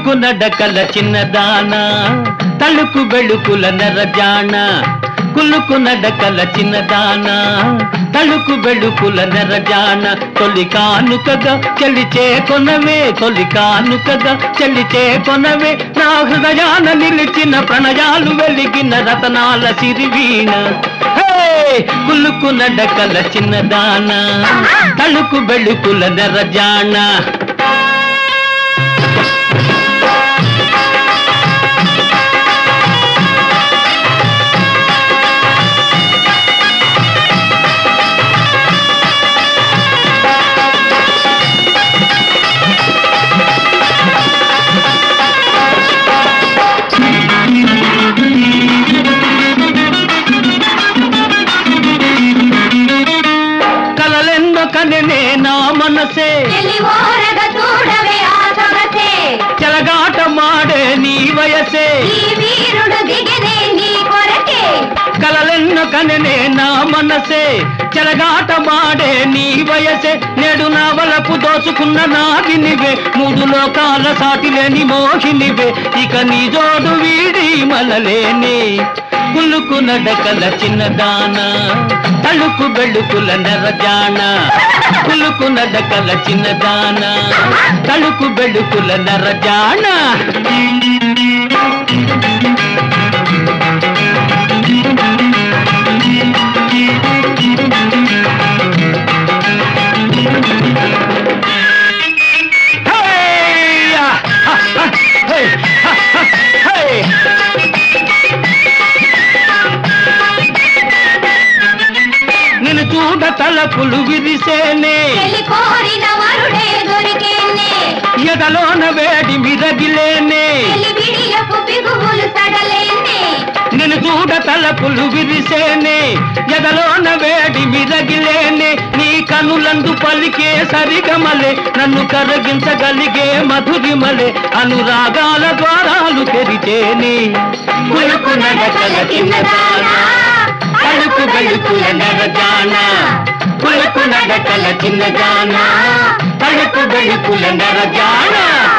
కులుకు నడకల చిన్నదాన తలుకు బెళుకుల నెరజాణ కులుకు నడకల చిన్నదాన తలుకు బెళుకుల నెరజాణ తొలి కానుకగా చెల్లిచే కొనవే తొలి కానుకగా చెల్లిచే కొనవే నా హృదయాన నిలిచిన ప్రణయాలు వెలిగిన రతనాల సిరివీణ హే! కులుకు నడకల చిన్నదాన తలుకు బెళుకుల నెరజాణ కలలెన్నో కనెనే నా మనసే చెలివోరగ చూడవే ఆ సొగసే చెలగాట మాడే నీ వయసే ఈ వీరుడు దిగనే నీ కొరకే కలలెన్నో కనెనే నా మనసే చెలగాట మాడే నీ వయసే నేడు నా వలపు దోచుకున్న నాగినివే మూడు లోకాల సాటి లేని మోహినివే ఇక నీ జోడు వీడి మలలేని కులుకు నడకల చిన్నదాన తలుకు బెళ్ళుకుల నెరజాణ కులుకు నడకల చిన్నదాన తలుకు బెళ్ళుకుల నెరజాణ Hey! Ah, ah, ah, hey! Ah, ah, hey! నిన్ను చూడ తలపులు విరిసేనే చెలి కోరిన వరుడే దొరికేనే ఎదలోన వేడి మిరగిలేనే చెలి బిడియపు బిగువులు సడలేనే నిన్ను చూడ తలపులు విరిసేనే ఎదలోన వేడి మిరగిలేనే నీ కనులందు పలికే సరిగమలే నన్ను కరగించగలిగే మధురిమలే అనురాగాల ద్వారాలు తెరిచేనే కులుకు నడకల చిన్నదానా అడుకు బెళుకుల నరజాన కులుకు నడకల చిన్నదానా అడుకు బెళుకుల నరజాన